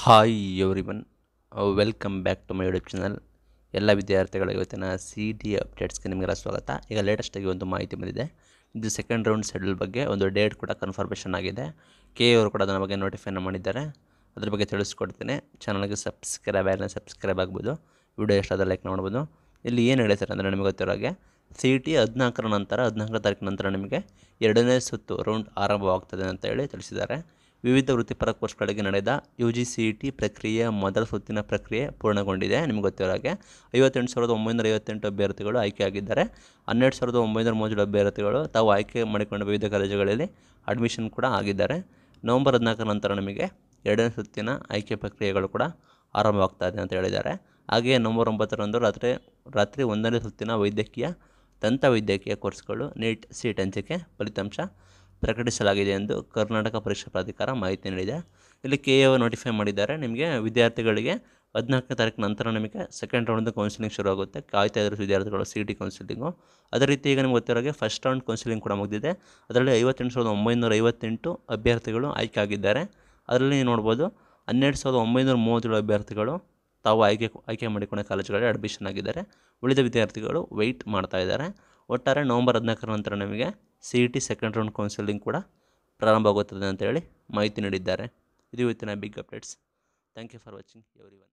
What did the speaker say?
hi everyone welcome back to my YouTube channel ಎಲ್ಲ ವಿದ್ಯಾರ್ಥಿಗಳ ಇವತ್ತಿನ ಸಿ ಟಿ ಅಪ್ಡೇಟ್ಸ್ಗೆ ನಿಮಗೆಲ್ಲ ಸ್ವಾಗತ ಈಗ ಲೇಟೆಸ್ಟಾಗಿ ಒಂದು ಮಾಹಿತಿ ಬಂದಿದೆ ಇದು ಸೆಕೆಂಡ್ ರೌಂಡ್ ಶೆಡ್ಯೂಲ್ ಬಗ್ಗೆ ಒಂದು ಡೇಟ್ ಕೂಡ ಕನ್ಫರ್ಮೇಷನ್ ಆಗಿದೆ ಕೆ ಅವರು ಕೂಡ ಅದರ ಬಗ್ಗೆ ನೋಟಿಫೈನ ಮಾಡಿದ್ದಾರೆ ಅದ್ರ ಬಗ್ಗೆ ತಿಳಿಸ್ಕೊಡ್ತೀನಿ ಚಾನಲ್ಗೆ ಸಬ್ಸ್ಕ್ರೈಬ್ ಆಗಿಲ್ಲ ಸಬ್ಸ್ಕ್ರೈಬ್ ಆಗ್ಬೋದು ವಿಡಿಯೋ ಎಷ್ಟಾದ ಲೈಕ್ ಮಾಡ್ಬೋದು ಇಲ್ಲಿ ಏನು ಹೇಳ್ತಾರೆ ಅಂದರೆ ನಿಮಗೆ ಗೊತ್ತಿರೋ ಹಾಗೆ ಸಿ ಟಿ ಹದಿನಾಲ್ಕರ ನಂತರ ಹದಿನಾಲ್ಕನೇ ತಾರೀಕು ನಂತರ ನಿಮಗೆ ಎರಡನೇ ಸುತ್ತು ರೌಂಡ್ ಆರಂಭವಾಗ್ತದೆ ಅಂತ ಹೇಳಿ ತಿಳಿಸಿದ್ದಾರೆ ವಿವಿಧ ವೃತ್ತಿಪರ ಕೋರ್ಸ್ಗಳಿಗೆ ನಡೆದ U G C E T ಪ್ರಕ್ರಿಯೆಯ ಮೊದಲ ಸುತ್ತಿನ ಪ್ರಕ್ರಿಯೆ ಪೂರ್ಣಗೊಂಡಿದೆ ನಿಮ್ಗೆ ಗೊತ್ತಿರೋ ಹಾಗೆ ಐವತ್ತೆಂಟು ಸಾವಿರದ ಒಂಬೈನೂರ ಐವತ್ತೆಂಟು ಅಭ್ಯರ್ಥಿಗಳು ಆಯ್ಕೆಯಾಗಿದ್ದಾರೆ ಹನ್ನೆರಡು ಸಾವಿರದ ಒಂಬೈನೂರ ಮೂವತ್ತೇಳು ಅಭ್ಯರ್ಥಿಗಳು ತಾವು ಆಯ್ಕೆ ಮಾಡಿಕೊಂಡ ವಿವಿಧ ಕಾಲೇಜುಗಳಲ್ಲಿ ಅಡ್ಮಿಷನ್ ಕೂಡ ಆಗಿದ್ದಾರೆ ನವಂಬರ್ ಹದಿನಾಲ್ಕರ ನಂತರ ನಿಮಗೆ ಎರಡನೇ ಸುತ್ತಿನ ಆಯ್ಕೆ ಪ್ರಕ್ರಿಯೆಗಳು ಕೂಡ ಆರಂಭವಾಗ್ತಾ ಇದೆ ಅಂತ ಹೇಳಿದ್ದಾರೆ ಹಾಗೆಯೇ ನವಂಬರ್ ಒಂಬತ್ತರಂದು ರಾತ್ರಿ ರಾತ್ರಿ ಒಂದನೇ ಸುತ್ತಿನ ವೈದ್ಯಕೀಯ ದಂತ ವೈದ್ಯಕೀಯ ಕೋರ್ಸ್ಗಳು ನೀಟ್ ಸೀಟ್ ಹಂಚಿಕೆ ಫಲಿತಾಂಶ ಪ್ರಕಟಿಸಲಾಗಿದೆ ಎಂದು ಕರ್ನಾಟಕ ಪರೀಕ್ಷಾ ಪ್ರಾಧಿಕಾರ ಮಾಹಿತಿ ನೀಡಿದೆ ಇಲ್ಲಿ ಕೆ ಎ ನೋಟಿಫೈ ಮಾಡಿದ್ದಾರೆ ನಿಮಗೆ ವಿದ್ಯಾರ್ಥಿಗಳಿಗೆ ಹದಿನಾಲ್ಕನೇ ತಾರೀಕು ನಂತರ ನಿಮಗೆ ಸೆಕೆಂಡ್ ರೌಂಡ್ ಕೌನ್ಸಿಲಿಂಗ್ ಶುರು ಆಗುತ್ತೆ ಕಾಯ್ತಾ ಇದ್ದಾರೆ ವಿದ್ಯಾರ್ಥಿಗಳು ಸಿ ಟಿ ಕೌನ್ಸಿಲಿಂಗು ಅದೇ ರೀತಿ ಈಗ ನಿಮ್ಗೆ ಗೊತ್ತಿರೋ ಹಾಗೆ ಫಸ್ಟ್ ರೌಂಡ್ ಕೌನ್ಸಿಲಿಂಗ್ ಕೂಡ ಮುಗಿದಿದೆ ಅದರಲ್ಲಿ ಐವತ್ತೆಂಟು ಸಾವಿರದ ಒಂಬೈನೂರ ಐವತ್ತೆಂಟು ಅಭ್ಯರ್ಥಿಗಳು ಆಯ್ಕೆ ಆಗಿದ್ದಾರೆ ಅದರಲ್ಲಿ ನೀವು ನೋಡ್ಬೋದು ಹನ್ನೆರಡು ಸಾವಿರದ ಒಂಬೈನೂರ ಮೂವತ್ತೇಳು ಅಭ್ಯರ್ಥಿಗಳು ತಾವು ಆಯ್ಕೆ ಆಯ್ಕೆ ಮಾಡಿಕೊಂಡ ಕಾಲೇಜುಗಳಲ್ಲಿ ಅಡ್ಮಿಷನ್ ಆಗಿದ್ದಾರೆ ಉಳಿದ ವಿದ್ಯಾರ್ಥಿಗಳು ವೆಯ್ಟ್ ಮಾಡ್ತಾ ಇದ್ದಾರೆ ಒಟ್ಟಾರೆ ನವಂಬರ್ ಹದಿನಾಲ್ಕರ ನಂತರ ನಿಮಗೆ C E T second round counselling ಕೂಡ ಪ್ರಾರಂಭ ಆಗುತ್ತದೆ ಅಂತೇಳಿ ಮಾಹಿತಿ ನೀಡಿದ್ದಾರೆ ಇದು ಇವತ್ತಿನ big updates thank you for watching every one